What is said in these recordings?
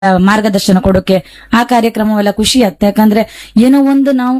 ಮಾರ್ಗದರ್ಶನ ಕೊಡೋಕೆ ಆ ಕಾರ್ಯಕ್ರಮವೆಲ್ಲ ಖುಷಿ ಆಗುತ್ತೆ ಯಾಕಂದ್ರೆ ಏನೋ ಒಂದು ನಾವು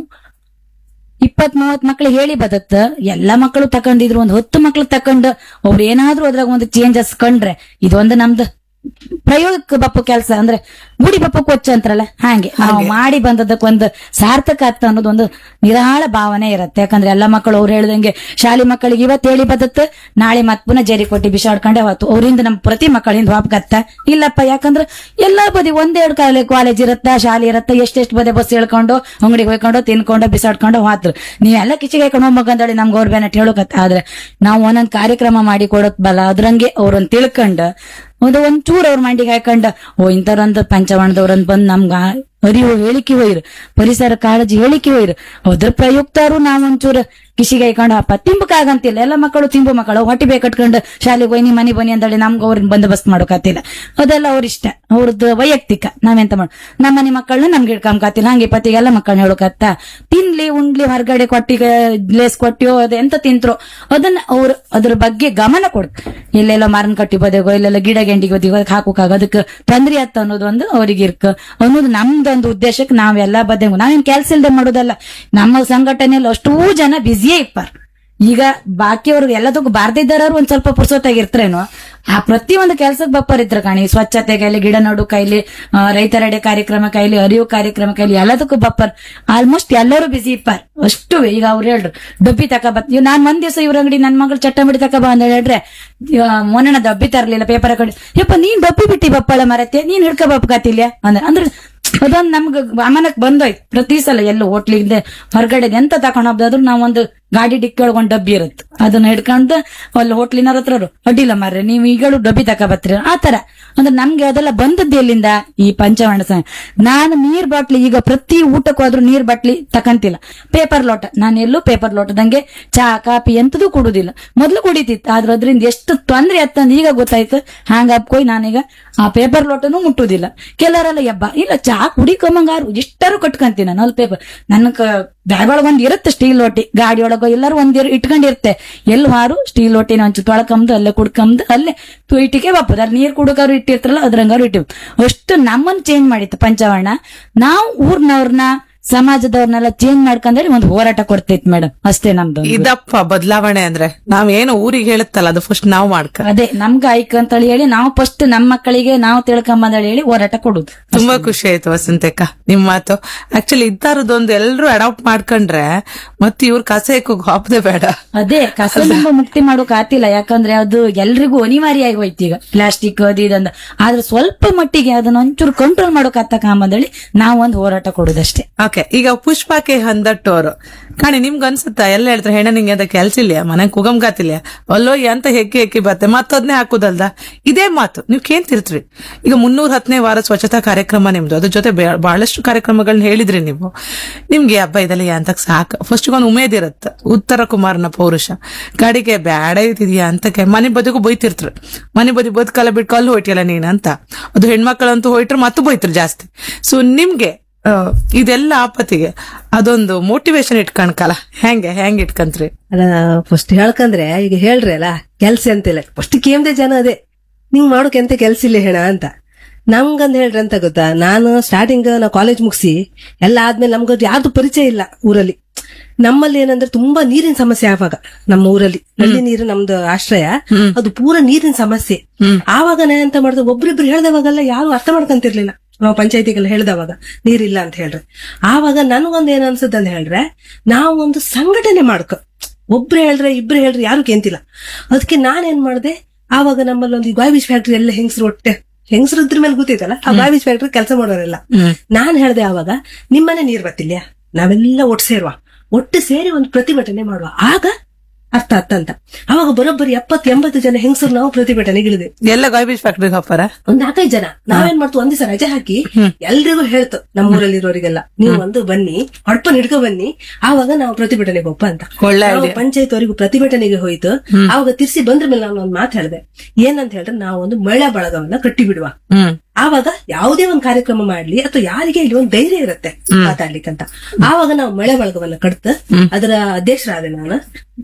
ಇಪ್ಪತ್ ಮೂವತ್ ಮಕ್ಳು ಹೇಳಿ ಬದತ್ತ ಎಲ್ಲಾ ಮಕ್ಕಳು ತಕೊಂಡಿದ್ರು ಒಂದು ಹತ್ತು ಮಕ್ಳು ತಕೊಂಡು ಅವ್ರು ಏನಾದ್ರೂ ಅದ್ರಾಗ ಒಂದು ಚೇಂಜಸ್ ಕಂಡ್ರೆ ಇದೊಂದು ನಮ್ದು ಪ್ರಯೋಗಕ್ಕೆ ಬಪ್ಪು ಕೆಲಸ ಅಂದ್ರೆ ಗುಡಿ ಬಪ್ಪು ಕೊಚ್ಚ ಅಂತಾರಲ್ಲ ಹಾಗೆ ನಾವು ಮಾಡಿ ಬಂದದಕ್ಕೆ ಒಂದು ಸಾರ್ಥಕ ಆಗ್ತ ಅನ್ನೋದು ಒಂದು ನಿರಾಳ ಭಾವನೆ ಇರುತ್ತೆ ಯಾಕಂದ್ರೆ ಎಲ್ಲಾ ಮಕ್ಕಳು ಅವ್ರು ಹೇಳ್ದಂಗೆ ಶಾಲೆ ಮಕ್ಕಳಿಗೆ ಇವತ್ತು ಹೇಳಿ ಬದತ್ತ ನಾಳೆ ಮತ್ ಪುನಃ ಜರಿ ಕೊಟ್ಟಿ ಬಿಸಾಡ್ಕೊಂಡೆ ಹೋತು ಅವರಿಂದ ನಮ್ಮ ಪ್ರತಿ ಮಕ್ಕಳಿಂದ ವಾಪಗತ್ತ ಇಲ್ಲಪ್ಪ ಯಾಕಂದ್ರೆ ಎಲ್ಲಾ ಬದಿ ಒಂದೆರಡು ಕಾಲ ಕಾಲೇಜ್ ಇರತ್ತ ಶಾಲೆ ಇರತ್ತ ಎಷ್ಟೆಷ್ಟು ಬದಿ ಬಸ್ ಹೇಳ್ಕೊಂಡು ಅಂಗಡಿಗೆ ಹೋಯ್ಕೊಂಡು ತಿನ್ಕೊಂಡು ಬಿಸಾಡ್ಕೊಂಡು ಹೋದ್ರು ನೀವೆಲ್ಲ ಕಿಚಿಗೆ ಹಾಕೊಂಡು ಹೋಗ್ಬೇಕಂತೇಳಿ ನಮ್ಗೆ ಅವ್ರ ಬೇನೆ ಹೇಳೋಕತ್ತ ಆದ್ರೆ ನಾವು ಒಂದೊಂದ್ ಕಾರ್ಯಕ್ರಮ ಮಾಡಿ ಕೊಡೋದ್ ಬಲ ಅದ್ರಂಗೆ ಅವ್ರನ್ನ ತಿಳ್ಕೊಂಡ್ ಒಂದು ಒಂಚೂರು ಅವ್ರ ಮಂಡಿಗೆ ಹಾಕೊಂಡ ಓ ಇಂಥವ್ರೊಂದು ಪಂಚವಣದವ್ರಂದ್ ಬಂದ್ ನಮ್ಗ ಅರಿವು ಹೇಳಿಕೆ ಹೋಯ್ರು ಪರಿಸರ ಕಾಳಜಿ ಹೇಳಿಕೆ ಹೋಯ್ರು ಅದ್ರ ಪ್ರಯುಕ್ತರು ನಾವ್ ಒಂಚೂರು ಕಿಶಿಗೆ ಹಾಕೊಂಡು ಅಪ್ಪ ತಿಂಬಕಾಗಂತಿಲ್ಲ ಎಲ್ಲ ಮಕ್ಕಳು ತಿಂಬು ಮಕ್ಕಳು ಹೊಟ್ಟಿ ಬೇಕು ಕಟ್ಕೊಂಡು ಶಾಲೆಗೆ ಹೋಗಿ ನೀ ಮನಿ ಬನ್ನಿ ಅಂದಳಿ ನಮ್ಗೆ ಅವ್ರನ್ನ ಬಂದೋಬಸ್ತ್ ಮಾಡೋಕತ್ತಿಲ್ಲ ಅದೆಲ್ಲ ಅವ್ರ ಇಷ್ಟ ಅವ್ರದ್ದು ವೈಯಕ್ತಿಕ ನಾವೆಂತ ಮಾಡ ನಮ್ಮ ಮನೆ ಮಕ್ಕಳನ್ನ ನಮ್ಗೆ ಹಿಡ್ಕೊಂಬಕತ್ತಿಲ್ಲ ಹಂಗೆ ಪತಿಗೆಲ್ಲ ಮಕ್ಕಳನ್ನ ಹೇಳೋಕತ್ತ ತಿನ್ಲಿ ಉಂಡ್ಲಿ ಹೊರಗಡೆ ಕೊಟ್ಟಿಗೆ ಲೇಸ್ ಕೊಟ್ಟಿಯೋ ಅದ ಎಂತ ತಿಂತ್ರೋ ಅದನ್ನ ಅವ್ರು ಅದ್ರ ಬಗ್ಗೆ ಗಮನ ಕೊಡ್ ಎಲ್ಲೆಲ್ಲ ಮಾರನ್ ಕಟ್ಟಿ ಬದಗೋ ಇಲ್ಲೆಲ್ಲ ಗಿಡ ಗೆಂಡಿಗೆ ಬದಿಗೋ ಅದಕ್ಕೆ ಹಾಕೋಕಾಗ ಅದಕ್ಕೆ ತೊಂದ್ರೆ ಆತ ಅನ್ನೋದು ಒಂದು ಅವ್ರಿಗೆ ಇರ್ಕ ಅನ್ನೋದು ನಮ್ದೊಂದು ಉದ್ದೇಶಕ್ಕೆ ನಾವೆಲ್ಲ ಬದೆಗು ನಾವೇನ್ ಕೆಲ್ಸ ಇಲ್ದೆ ಮಾಡೋದಲ್ಲ ನಮ್ಮ ಸಂಘಟನೆಯಲ್ಲಿ ಅಷ್ಟೂ ಜನ ಬ್ಯುಸಿಯೇ ಇಪ್ಪಾರ ಈಗ ಬಾಕಿಯವ್ರಿಗೆ ಎಲ್ಲದಕ್ಕೂ ಬಾರ್ದಿದ್ದಾರು ಒಂದ್ ಸ್ವಲ್ಪ ಪುರ್ಸೊತ್ತಾಗಿರ್ತಾರೇನೋ ಆ ಪ್ರತಿಯೊಂದು ಕೆಲ್ಸಕ್ಕೆ ಬಪ್ಪರ್ ಇದ್ರ ಕಾಣಿ ಸ್ವಚ್ಛತೆ ಕೈಲಿ ಗಿಡ ನಡು ಕೈಲಿ ಆ, ರೈತರೆಡೆ ಕಾರ್ಯಕ್ರಮ ಕೈಲಿ ಅರಿವು ಕಾರ್ಯಕ್ರಮ ಕೈಲಿ ಎಲ್ಲದಕ್ಕೂ ಬಪ್ಪರ್ ಆಲ್ಮೋಸ್ಟ್ ಎಲ್ಲರೂ ಬಿಸಿ ಇಪ್ಪಾರ್ ಅಷ್ಟು ಈಗ ಅವ್ರು ಹೇಳ್ರು ಡಬ್ಬಿ ತಕ ಬತ್ ಇವ್ ನಾನ್ ಒಂದ್ ದಿವಸ ಇವ್ರ ಅಂಗಡಿ ನನ್ ಮಗಳು ಚಟ್ಟಂಬಡಿ ತಕ ಬಾ ಅಂತ ಹೇಳ್ರೆ ಮೊನ್ನ ಡಬ್ಬಿ ತರ್ಲಿಲ್ಲ ಪೇಪರ್ ಕಡೆ ಯಪ್ಪ ನೀನ್ ಡಬ್ಬಿ ಬಿಟ್ಟಿ ಬಪ್ಪಳ ಮರತ್ತೆ ನೀನ್ ಹಿಡ್ಕ ಬಪ್ಪಕಾತಿಲ್ಯ ಅಂದ್ರೆ ಅಂದ್ರೆ ಅದೊಂದ್ ನಮ್ಗ ಗಮನಕ್ ಬಂದೋಯ್ತು ಪ್ರತಿ ಸಲ ಎಲ್ಲ ಹೋಟ್ಲಿಂದ ಹೊರಗಡೆ ಎಂತ ತಕೊಂಡ್ ಹೋಗ್ದಾದ್ರು ನಾವೊಂದು ಗಾಡಿ ಡಿಕ್ಕಿ ಒಳಗೊಂದ್ ಡಬ್ಬಿ ಇರುತ್ತೆ ಅದನ್ನ ಹಿಡ್ಕೊಂಡು ಅಲ್ಲಿ ಹೋಟ್ಲಿನವ್ರ ಹತ್ರ ಅವ್ರು, ಅಡ್ಡಿಲ್ಲ ಮಾರ್ರೆ ನೀವು ಈಗಳು ಡಬ್ಬಿ ತಕ ಬತ್ತೀರ ಆ ತರ ಅಂದ್ರೆ ನಮ್ಗೆ ಅದೆಲ್ಲ ಬಂದದ್ದು ಎಲ್ಲಿಂದ ಈ ಪಂಚವರ್ಣ ಸಂಘ ನಾನು ನೀರ್ ಬಾಟ್ಲಿ ಈಗ ಪ್ರತಿ ಊಟಕ್ಕೂ ಆದ್ರೂ ನೀರ್ ಬಾಟ್ಲಿ ತಕಂತಿಲ್ಲ ಪೇಪರ್ ಲೋಟ ನಾನು ಎಲ್ಲೂ ಪೇಪರ್ ಲೋಟದಂಗೆ ಚಾ ಕಾಫಿ ಎಂತದೂ ಕುಡುದಿಲ್ಲ ಮೊದ್ಲು ಕುಡಿತಿತ್ತು ಆದ್ರೆ ಅದ್ರಿಂದ ಎಷ್ಟು ತೊಂದ್ರೆ ಆತ್ತಂದ್ ಈಗ ಗೊತ್ತಾಯ್ತು ಹಂಗಾಬ್ಕೋಯ್ ನಾನೀಗ ಆ ಪೇಪರ್ ಲೋಟನೂ ಮುಟ್ಟುದಿಲ್ಲ ಕೆಲವರೆಲ್ಲ ಯಬ್ಬ ಇಲ್ಲ ಚಾ ಕುಡಿಕೊಂಬಂಗಾರು ಎಷ್ಟಾರು ಕಟ್ಕಂತೀನಿ ನಾನು ಅಲ್ಲಿ ಪೇಪರ್ ನನ್ನ ಬ್ಯಾಗ್ ಒಳಗೊಂದ್ ಇರುತ್ತೆ ಸ್ಟೀಲ್ ಲೋಟಿ ಗಾಡಿ ಒಳಗೋ ಎಲ್ಲರೂ ಒಂದ್ ಇರ್- ಇಟ್ಕೊಂಡಿರುತ್ತೆ ಎಲ್ಲಿ ಹಾರು ಸ್ಟೀಲ್ ಲೋಟಿನ ಒಂಚೂರು ತೊಳ್ಕಂದು ಅಲ್ಲೇ ಕುಡ್ಕಂದು ಅಲ್ಲೇ ತು- ಇಟ್ಟಿಗೆ ಬಪ್ಪದ ಅಲ್ಲಿ ನೀರ್ ಕುಡುಕಾರು ಇಟ್ಟಿರ್ತಾರಲ್ಲ ಅದ್ರಂಗಾರು ಇಟ್ಟಿವ್ ಅಷ್ಟು ನಮ್ಮನ್ನ ಚೇಂಜ್ ಮಾಡಿತ್ತು ಪಂಚವರ್ಣ ನಾವು ಊರ್ನವ್ರನ್ನ ಸಮಾಜದವ್ರನ್ನೆಲ್ಲ ಚೇಂಜ್ ಮಾಡ್ಕೊಂಡೇಳಿ ಒಂದು ಹೋರಾಟ ಕೊಡ್ತೈತ್ ಮೇಡಮ್ ಅಷ್ಟೇ ನಮ್ದು ಇದಪ್ಪ ಬದಲಾವಣೆ ಅಂದ್ರೆ ನಾವೇನು ಊರಿಗೆ ಹೇಳುತ್ತಲ್ಲ ಅದು ಫಸ್ಟ್ ನಾವು ಮಾಡ್ಕ ಅದೇ ನಮ್ಗೆ ಆಯ್ಕೆ ಅಂತ ಹೇಳಿ ನಾವು ಫಸ್ಟ್ ನಮ್ಮ ಮಕ್ಕಳಿಗೆ ನಾವು ತಿಳ್ಕೊಂಬಂದೇಳಿ ಹೇಳಿ ಹೋರಾಟ ಕೊಡುದು ತುಂಬಾ ಖುಷಿ ಆಯ್ತು ವಸಂತಕ್ಕ ನಿಮ್ ಮಾತು ಆಕ್ಚುಲಿ ಇದ್ದಾರದೊಂದು ಎಲ್ರು ಅಡಾಪ್ಟ್ ಮಾಡ್ಕೊಂಡ್ರೆ ಮತ್ತೆ ಇವ್ರ ಕಸೆಕ್ ಹಾಪದೆ ಬೇಡ ಅದೇ ಕಸದಿಂದ ಮುಕ್ತಿ ಮಾಡೋಕ್ ಆತಿಲ್ಲ ಯಾಕಂದ್ರೆ ಅದು ಎಲ್ರಿಗೂ ಅನಿವಾರ್ಯ ಆಗಿ ಹೋಯ್ತು ಈಗ ಪ್ಲಾಸ್ಟಿಕ್ ಅದು ಇದಂದ ಆದ್ರೆ ಸ್ವಲ್ಪ ಮಟ್ಟಿಗೆ ಅದನ್ನ ಒಂಚೂರು ಕಂಟ್ರೋಲ್ ಮಾಡೋಕ್ ಆತಕಂಬಂದೇಳಿ ನಾವು ಒಂದು ಹೋರಾಟ ಕೊಡುದಷ್ಟೇ ಓಕೆ ಈಗ ಪುಷ್ಪಕ್ಕೆ ಹಂದಟ್ಟೋರು ಕಾಣಿ ನಿಮ್ಗೆ ಅನ್ಸುತ್ತಾ ಎಲ್ಲ ಹೇಳ್ತಾರೆ ಹೆಣ್ಣ ನಿಂಗೆ ಅದ ಕೆಲ್ಸ ಇಲ್ಲ ಮನೆ ಕುಗಮ್ಗಾತಿಲ್ಲ ಅಲ್ಲೋ ಅಂತ ಹೆಕ್ಕಿ ಹೆಕ್ಕಿ ಬತ್ತೆ ಮತ್ತದ್ನೇ ಹಾಕುದಲ್ದ ಇದೇ ಮಾತು ನೀವು ಕೇಳ್ತಿರ್ತ್ರಿ ಈಗ ಮುನ್ನೂರ ಹತ್ತನೇ ವಾರ ಸ್ವಚ್ಛತಾ ಕಾರ್ಯಕ್ರಮ ನಿಮ್ದು ಅದ್ರ ಜೊತೆ ಬೆ- ಬಹಳಷ್ಟು ಕಾರ್ಯಕ್ರಮಗಳನ್ನ ಹೇಳಿದ್ರಿ ನೀವು ನಿಮ್ಗೆ ಹಬ್ಬ ಇದೆಲ್ಲ ಅಂತ ಸಾಕು ಫಸ್ಟ್ ಒಂದು ಉಮೇದ್ ಇರತ್ತ ಉತ್ತರ ಕುಮಾರನ ಪೌರುಷ ಗಾಡಿಗೆ ಬ್ಯಾಡ ಇದ್ದಿದ್ಯಾ ಅಂತಕ್ಕೆ ಮನೆ ಬದಿಗೂ ಬೈತಿರ್ತ್ರು ಮನೆ ಬದಿ ಬದುಕಲ್ಲ ಬಿಟ್ಟು ಕಲ್ಲು ಹೋಯ್ತಿಯಲ್ಲ ನೀನ್ ಅಂತ ಅದು ಹೆಣ್ಮಕ್ಳಂತೂ ಹೋಯ್ಟ್ರೆ ಮತ್ತು ಬೈತ್ರು ಜಾಸ್ತಿ ಸೊ ನಿಮ್ಗೆ ಆ, ಇದೆಲ್ಲ ಆಪತ್ತಿಗೆ ಅದೊಂದು ಮೋಟಿವೇಶನ್ ಇಟ್ಕಣ್ಕಲ್ಲ ಹೆಂಗೆ ಹೆಂಗ್ ಇಟ್ಕಂತ್ರಿ ಅಲ್ಲ ಫಸ್ಟ್ ಹೇಳ್ಕಂದ್ರೆ ಈಗ ಹೇಳ್ರಿ ಅಲ್ಲ ಕೆಲ್ಸ ಅಂತಿಲ್ಲ ಫಸ್ಟ್ ಕೇಮ್ದೆ ಜನ ಅದೇ ನಿಂಗ್ ಮಾಡೋಕೆ ಎಂತ ಕೆಲ್ಸ ಇಲ್ಲ ಹೇಳ ಅಂತ ನಮ್ಗಂದ್ ಹೇಳ್ರಿ ಅಂತ ಗೊತ್ತಾ ನಾನು ಸ್ಟಾರ್ಟಿಂಗ್ ನಾ ಕಾಲೇಜ್ ಮುಗಿಸಿ ಎಲ್ಲ ಆದ್ಮೇಲೆ ನಮ್ಗೆ ಯಾವ್ದು ಪರಿಚಯ ಇಲ್ಲ ಊರಲ್ಲಿ ನಮ್ಮಲ್ಲಿ ಏನಂದ್ರೆ ತುಂಬಾ ನೀರಿನ ಸಮಸ್ಯೆ ಆವಾಗ ನಮ್ಮ ಊರಲ್ಲಿ ನಲ್ಲಿ ನೀರು ನಮ್ದು ಆಶ್ರಯ ಅದು ಪೂರ ನೀರಿನ ಸಮಸ್ಯೆ ಆವಾಗ ನಾ ಎಂತ ಮಾಡಿದೆ ಒಬ್ರಿಬ್ರು ಹೇಳ್ದವಾಗೆಲ್ಲ ಯಾರು ಅರ್ಥ ಮಾಡ್ಕೊಂತಿರ್ಲಿಲ್ಲ ನಾವು ಪಂಚಾಯತಿಗೆಲ್ಲ ಹೇಳ್ದವಾಗ ನೀರಿಲ್ಲ ಅಂತ ಹೇಳ್ರಿ ಆವಾಗ ನನಗೊಂದು ಏನ್ ಅನ್ಸುತ್ತೆ ಅಂತ ಹೇಳ್ರೆ ನಾವು ಒಂದು ಸಂಘಟನೆ ಮಾಡ್ಕೊ ಒಬ್ರು ಹೇಳ್ರೆ ಇಬ್ರು ಹೇಳ್ರೆ ಯಾರು ಕೇಂತಿಲ್ಲ ಅದಕ್ಕೆ ನಾನೇನ್ ಮಾಡ್ದೆ ಆವಾಗ ನಮ್ಮಲ್ಲಿ ಒಂದು ಗಾಯ್ಬೀಜ್ ಫ್ಯಾಕ್ಟ್ರಿ ಎಲ್ಲ ಹೆಂಗಸರು ಒಟ್ಟೆ ಹೆಂಗಸರು ಇದ್ರ ಮೇಲೆ ಗೊತ್ತೈತಲ್ಲ ಆ ಗಾಯ್ಬೀಜ್ ಫ್ಯಾಕ್ಟ್ರಿ ಕೆಲಸ ಮಾಡೋರೆಲ್ಲ ನಾನ್ ಹೇಳ್ದೆ ಆವಾಗ ನಿಮ್ಮನೆ ನೀರ್ ಬರ್ತಿಲ್ಲ ನಾವೆಲ್ಲ ಒಟ್ಟು ಸೇರುವ ಒಟ್ಟು ಸೇರಿ ಒಂದು ಪ್ರತಿಭಟನೆ ಮಾಡುವ ಆಗ ಅರ್ಥ ಅರ್ಥ ಅಂತ ಅವಾಗ ಬರೋಬ್ಬರಿ ಎಪ್ಪತ್ತು ಎಂಬತ್ತು ಜನ ಹೆಂಗಸರು ನಾವು ಪ್ರತಿಭಟನೆಗೆ ಇಳಿದೆ ಎಲ್ಲ ಗಾಯ್ಬೀಜ್ ಫ್ಯಾಕ್ಟ್ರಿಗೆ ಹಾಪಾರ ಒಂದ್ ನಾಲ್ಕೈದು ಜನ ನಾವೇನ್ ಮಾಡ್ತು ಒಂದ್ ದಿವಸ ರಜೆ ಹಾಕಿ ಎಲ್ರಿಗೂ ಹೇಳ್ತು ನಮ್ಮ ಊರಲ್ಲಿರೋರಿಗೆಲ್ಲ ನೀವು ಒಂದು ಬನ್ನಿ ಹೊಡ್ಪನ್ ಹಿಡ್ಕೊ ಬನ್ನಿ ಆವಾಗ ನಾವು ಪ್ರತಿಭಟನೆಗೆ ಒಪ್ಪ ಅಂತ ಒಳ್ಳೆ ನಾವು idea. ಪಂಚಾಯತ್ ಅವರಿಗೂ ಪ್ರತಿಭಟನೆಗೆ ಹೋಯ್ತು ಆವಾಗ ತಿರ್ಸಿ ಬಂದ್ರ ಮೇಲೆ ನಾನು ಒಂದು ಮಾತು ಹೇಳಿದೆ ಏನಂತ ಹೇಳಿದ್ರೆ ನಾವು ಒಂದು ಮಹಿಳಾ ಬಳಗವನ್ನ ಕಟ್ಟಿ ಬಿಡುವ ಹ್ಮ್ ಆವಾಗ ಯಾವುದೇ ಒಂದು ಕಾರ್ಯಕ್ರಮ ಮಾಡ್ಲಿ ಅಥವಾ ಯಾರಿಗೆ ಇಲ್ಲಿ ಒಂದು ಧೈರ್ಯ ಇರುತ್ತೆ ಮಾತಾಡ್ಲಿಕ್ಕಂತ ಆವಾಗ ನಾವು ಮಳೆ ಬಳಗವನ್ನ ಕಟ್ತ ಅದರ ಅಧ್ಯಕ್ಷರಾದೆ ನಾನು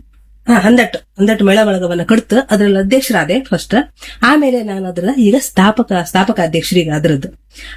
ಹಾ ಹಂದಟ್ಟು ಹಂದಟ್ಟು ಮೇಳ ಬಳಗವನ್ನ ಕಡ್ತು ಅದ್ರಲ್ಲಿ ಅಧ್ಯಕ್ಷರಾದೆ ಫಸ್ಟ್ ಆಮೇಲೆ ನಾನು ಅದ್ರ ಈಗ ಸ್ಥಾಪಕ ಸ್ಥಾಪಕ ಅಧ್ಯಕ್ಷರೀಗ ಅದ್ರದ್ದು